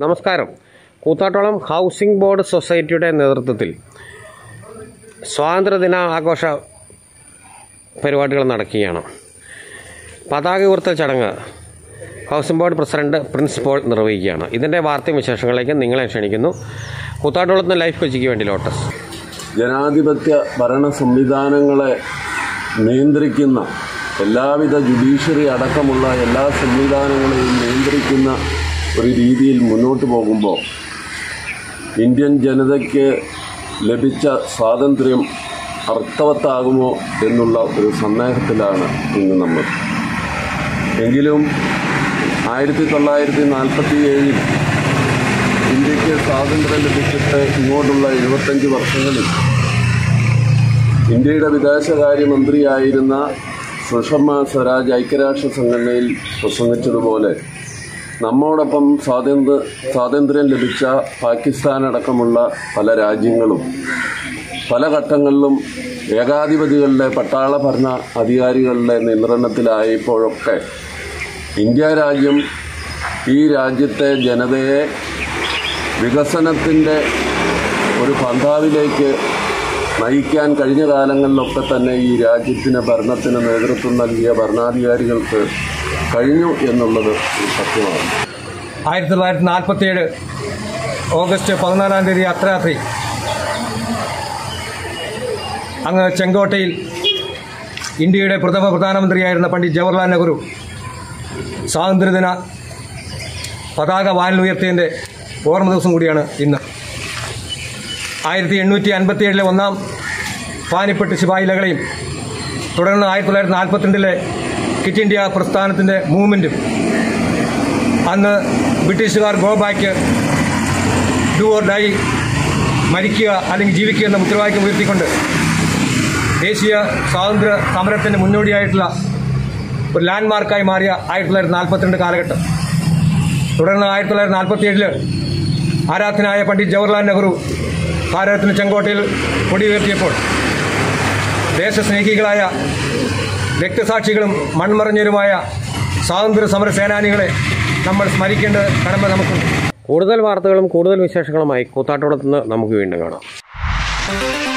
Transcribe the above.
നമസ്കാരം കൂത്താട്ടോളം housing board സൊസൈറ്റിയുടെ നേതൃത്വത്തിൽ സ്വാതന്ത്ര്യദിന ആഘോഷ പരിപാടികൾ നടക്കുകയാണ് പതാക ഉയർത്തൽ ചടങ്ങ് housing board president Prince Paul നിർവഹിക്കുകയാണ് ഇതിൻ്റെ വാർത്തയും വിശേഷങ്ങളിലേക്ക് നിങ്ങളെ ക്ഷണിക്കുന്നു കൂത്താട്ടോളത്തിന് ലൈഫ് കൊച്ചിക്ക് വേണ്ടി ലോട്ടസ് ജനാധിപത്യ ഭരണ സംവിധാനങ്ങളെ നിയന്ത്രിക്കുന്ന എല്ലാവിധ ജുഡീഷ്യറി അടക്കമുള്ള എല്ലാ സംവിധാനങ്ങളെയും നിയന്ത്രിക്കുന്ന ഒരു രീതിയിൽ മുന്നോട്ട് പോകുമ്പോൾ ഇന്ത്യൻ ജനതയ്ക്ക് ലഭിച്ച സ്വാതന്ത്ര്യം അർത്ഥവത്താകുമോ എന്നുള്ള ഒരു സന്ദേഹത്തിലാണ് ഇന്ന് നമ്മൾ എങ്കിലും ആയിരത്തി തൊള്ളായിരത്തി നാൽപ്പത്തി ഏഴിൽ ഇന്ത്യക്ക് സ്വാതന്ത്ര്യം ലഭിച്ചിട്ട് ഇങ്ങോട്ടുള്ള എഴുപത്തഞ്ച് വർഷങ്ങളിൽ ഇന്ത്യയുടെ വിദേശകാര്യമന്ത്രിയായിരുന്ന സുഷമ സ്വരാജ് ഐക്യരാഷ്ട്ര സംഘടനയിൽ പ്രസംഗിച്ചതുപോലെ നമ്മോടൊപ്പം സ്വാതന്ത്ര്യ സ്വാതന്ത്ര്യം ലഭിച്ച പാകിസ്ഥാൻ അടക്കമുള്ള പല രാജ്യങ്ങളും പല ഘട്ടങ്ങളിലും ഏകാധിപതികളുടെ പട്ടാള ഭരണ അധികാരികളുടെ നിയന്ത്രണത്തിലായപ്പോഴൊക്കെ ഇന്ത്യ രാജ്യം ഈ രാജ്യത്തെ ജനതയെ വികസനത്തിൻ്റെ ഒരു പന്ഥാവിലേക്ക് നയിക്കാൻ കഴിഞ്ഞ കാലങ്ങളിലൊക്കെ തന്നെ ഈ രാജ്യത്തിന് ഭരണത്തിന് നേതൃത്വം നൽകിയ ഭരണാധികാരികൾക്ക് കഴിഞ്ഞു എന്നുള്ളത് ഒരു സത്യമാണ് ആയിരത്തി തൊള്ളായിരത്തി നാൽപ്പത്തിയേഴ് ഓഗസ്റ്റ് പതിനാലാം തീയതി അർദ്ധരാത്രി അങ്ങ് ചെങ്കോട്ടയിൽ ഇന്ത്യയുടെ പ്രഥമ പ്രധാനമന്ത്രിയായിരുന്ന പണ്ഡിറ്റ് ജവഹർലാൽ നെഹ്റു സ്വാതന്ത്ര്യദിന പതാക വാനിൽ ഉയർത്തിയതിൻ്റെ ഓർമ്മ ദിവസം കൂടിയാണ് ഇന്ന് ആയിരത്തി എണ്ണൂറ്റി അൻപത്തിയേഴിലെ ഒന്നാം പാനിപ്പെട്ട് ശിപായി ലഹളയും തുടർന്ന് ആയിരത്തി തൊള്ളായിരത്തി നാൽപ്പത്തിരണ്ടിലെ ക്വിറ്റ് ഇന്ത്യ പ്രസ്ഥാനത്തിൻ്റെ മൂവ്മെൻറ്റും അന്ന് ബ്രിട്ടീഷുകാർ go back do or die മരിക്കുക അല്ലെങ്കിൽ ജീവിക്കുക എന്ന മുദ്രാവാക്യം ഉയർത്തിക്കൊണ്ട് ദേശീയ സ്വാതന്ത്ര്യ സമരത്തിന് മുന്നോടിയായിട്ടുള്ള ഒരു ലാൻഡ്മാർക്കായി മാറിയ ആയിരത്തി തൊള്ളായിരത്തി നാൽപ്പത്തിരണ്ട് കാലഘട്ടം തുടർന്ന് ആയിരത്തി തൊള്ളായിരത്തി നാൽപ്പത്തിയേഴില് ആരാധനായ പണ്ഡിറ്റ് ജവഹർലാൽ നെഹ്റു ഭാരതത്തിന് ചെങ്കോട്ടയിൽ കൊടി ഉയർത്തിയപ്പോൾ ദേശസ്നേഹികളായ രക്തസാക്ഷികളും മൺമറഞ്ഞവരുമായ സ്വാതന്ത്ര്യ സമര സേനാനികളെ നമ്മൾ സ്മരിക്കേണ്ട കടമ നമുക്കുണ്ട് കൂടുതൽ വാർത്തകളും കൂടുതൽ വിശേഷങ്ങളുമായി കൂത്താട്ടോളത്ത് നിന്ന് നമുക്ക് വീണ്ടും കാണാം